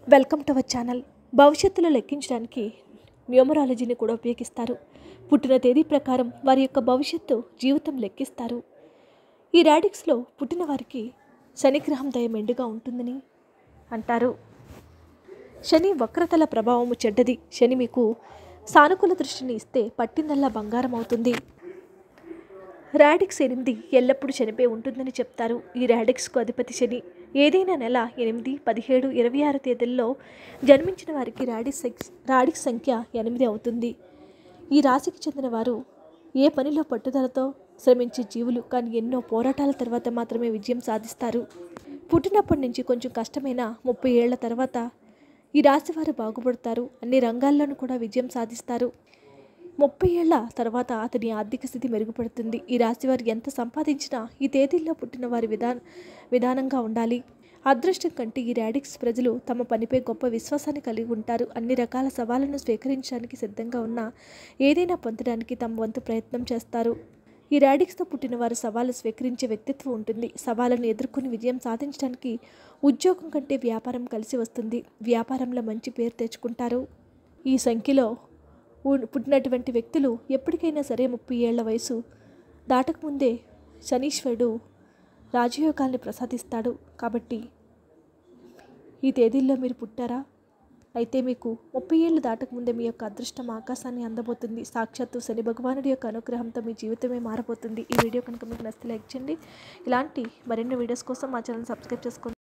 welcome to our channel భవిష్యత్తులో లెక్కించడానికి న్యూమరాలజీని కూడా ఉపయోగిస్తారు పుట్టిన తేదీ ప్రకారం వారి యొక్క భవిష్యత్తు జీవితం లెక్కిస్తారు ఈ రాడిక్స్లో పుట్టిన వారికి శనిగ్రహం దయ మెండుగా ఉంటుందని అంటారు శని వక్రతల ప్రభావము చెడ్డది శని మీకు సానుకూల దృష్టిని ఇస్తే పట్టిందల్లా బంగారం అవుతుంది రాడిక్స్ ఎనిమిది ఎల్లప్పుడూ శనిపై ఉంటుందని చెప్తారు ఈ రాడిక్స్కు అధిపతి శని ఏదైనా నెల ఎనిమిది పదిహేడు ఇరవై ఆరు తేదీల్లో జన్మించిన వారికి రాడిక్స్ సెక్స్- రాడిక్స్ సంఖ్య ఎనిమిది అవుతుంది ఈ రాశికి చెందిన వారు ఏ పనిలో పట్టుదలతో శ్రమించే జీవులు కానీ ఎన్నో పోరాటాల తర్వాత మాత్రమే విజయం సాధిస్తారు పుట్టినప్పటి నుంచి కొంచెం కష్టమైన ముప్పై ఏళ్ల తర్వాత ఈ రాశి వారు బాగుపడతారు అన్ని రంగాల్లోనూ కూడా విజయం సాధిస్తారు ముప్పై ఏళ్ల తర్వాత అతని ఆర్థిక స్థితి మెరుగుపడుతుంది ఈ రాశి వారు ఎంత సంపాదించినా ఈ తేదీల్లో పుట్టిన వారి విధాన విధానంగా ఉండాలి అదృష్టం కంటే ఈ రాడిక్స్ ప్రజలు తమ పనిపై గొప్ప విశ్వాసాన్ని కలిగి ఉంటారు అన్ని రకాల సవాళ్లను స్వీకరించడానికి సిద్ధంగా ఉన్న ఏదైనా పొందడానికి తమ వంతు ప్రయత్నం చేస్తారు ఈ రాడిక్స్తో పుట్టిన వారు సవాలు స్వీకరించే వ్యక్తిత్వం ఉంటుంది సవాళ్ళను ఎదుర్కొని విజయం సాధించడానికి ఉద్యోగం కంటే వ్యాపారం కలిసి వస్తుంది వ్యాపారంలో మంచి పేరు తెచ్చుకుంటారు ఈ సంఖ్యలో ఉన్- పుట్టినటువంటి వ్యక్తులు ఎప్పటికైనా సరే ముప్పై ఏళ్ల వయసు దాటకముందే శనీశ్వరుడు రాజయోగాల్ని ప్రసాదిస్తాడు కాబట్టి ఈ తేదీల్లో మీరు పుట్టారా అయితే మీకు ముప్పై ఏళ్ళు దాటకముందే మీ యొక్క అదృష్టం ఆకాశాన్ని అందబోతుంది సాక్షాత్తు శని భగవానుడి యొక్క అనుగ్రహంతో మీ జీవితమే మారబోతుంది ఈ వీడియో కనుక మీకు నచ్చితే లైక్ చేయండి ఇలాంటి మరిన్ని వీడియోస్ కోసం మా ఛానల్ సబ్స్క్రైబ్ చేసుకోండి